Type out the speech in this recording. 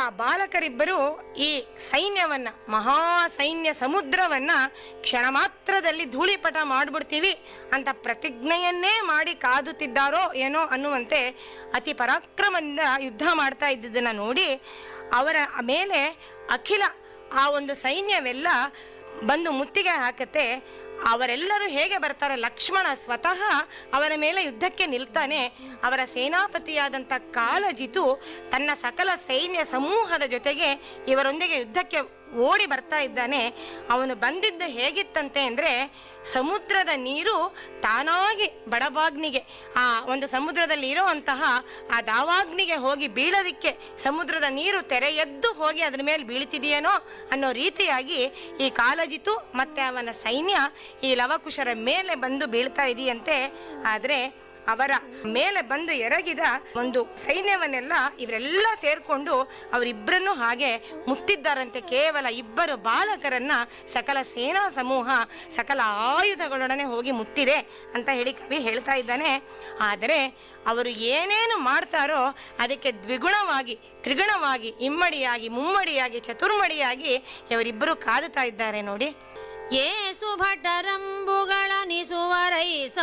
ಬಾಲಕರಿಬ್ಬರು ಈ ಸೈನ್ಯವನ್ನ ಮಹಾ ಸೈನ್ಯ ಸಮುದ್ರವನ್ನ ಕ್ಷಣ ಮಾತ್ರದಲ್ಲಿ ಧೂಳಿಪಟ ಮಾಡ್ಬಿಡ್ತೀವಿ ಅಂತ ಪ್ರತಿಜ್ಞೆಯನ್ನೇ ಮಾಡಿ ಕಾದುತ್ತಿದ್ದಾರೋ ಏನೋ ಅನ್ನುವಂತೆ ಅತಿ ಪರಾಕ್ರಮದಿಂದ ಯುದ್ಧ ಮಾಡ್ತಾ ಇದ್ದಿದ್ದನ್ನ ನೋಡಿ ಅವರ ಮೇಲೆ ಅಖಿಲ ಆ ಒಂದು ಸೈನ್ಯವೆಲ್ಲ ಬಂದು ಮುತ್ತಿಗೆ ಹಾಕತ್ತೆ ಅವರೆಲ್ಲರೂ ಹೇಗೆ ಬರ್ತಾರೆ ಲಕ್ಷ್ಮಣ ಸ್ವತಃ ಅವರ ಮೇಲೆ ಯುದ್ಧಕ್ಕೆ ನಿಲ್ತಾನೆ ಅವರ ಸೇನಾಪತಿಯಾದಂಥ ಕಾಲಜಿತು ತನ್ನ ಸಕಲ ಸೈನ್ಯ ಸಮೂಹದ ಜೊತೆಗೆ ಇವರೊಂದಿಗೆ ಯುದ್ಧಕ್ಕೆ ಓಡಿ ಬರ್ತಾ ಇದ್ದಾನೆ ಅವನು ಬಂದಿದ್ದು ಹೇಗಿತ್ತಂತೆ ಅಂದ್ರೆ ಸಮುದ್ರದ ನೀರು ತಾನಾಗಿ ಬಡಬಾಗ್ನಿಗೆ ಆ ಒಂದು ಸಮುದ್ರದಲ್ಲಿ ಇರುವಂತಹ ಆ ದಾವಾಗ್ನಿಗೆ ಹೋಗಿ ಬೀಳೋದಿಕ್ಕೆ ಸಮುದ್ರದ ನೀರು ತೆರೆ ಎದ್ದು ಹೋಗಿ ಅದ್ರ ಮೇಲೆ ಬೀಳ್ತಿದೆಯೇನೋ ಅನ್ನೋ ರೀತಿಯಾಗಿ ಈ ಕಾಲಜಿತು ಮತ್ತೆ ಅವನ ಸೈನ್ಯ ಈ ಲವಕುಶರ ಮೇಲೆ ಬಂದು ಬೀಳ್ತಾ ಇದೆಯಂತೆ ಆದ್ರೆ ಅವರ ಮೇಲೆ ಬಂದು ಎರಗಿದ ಒಂದು ಸೈನ್ಯವನ್ನೆಲ್ಲ ಇವರೆಲ್ಲ ಸೇರ್ಕೊಂಡು ಅವರಿಬ್ಬರನ್ನು ಹಾಗೆ ಮುತ್ತಿದ್ದಾರಂತೆ ಕೇವಲ ಇಬ್ಬರು ಬಾಲಕರನ್ನ ಸಕಲ ಸೇನಾ ಸಮೂಹ ಸಕಲ ಆಯುಧಗಳೊಡನೆ ಹೋಗಿ ಮುತ್ತಿದೆ ಅಂತ ಹೇಳಿ ಕವಿ ಹೇಳ್ತಾ ಇದ್ದಾನೆ ಆದರೆ ಅವರು ಏನೇನು ಮಾಡ್ತಾರೋ ಅದಕ್ಕೆ ದ್ವಿಗುಣವಾಗಿ ತ್ರಿಗುಣವಾಗಿ ಇಮ್ಮಡಿಯಾಗಿ ಮುಮ್ಮಡಿಯಾಗಿ ಚತುರ್ಮಡಿಯಾಗಿ ಇವರಿಬ್ಬರು ಕಾದುತ್ತಾ ಇದ್ದಾರೆ ನೋಡಿ ಏಸು ಭಟರಂಬುಗಳ ನಿಸುವರೈಸ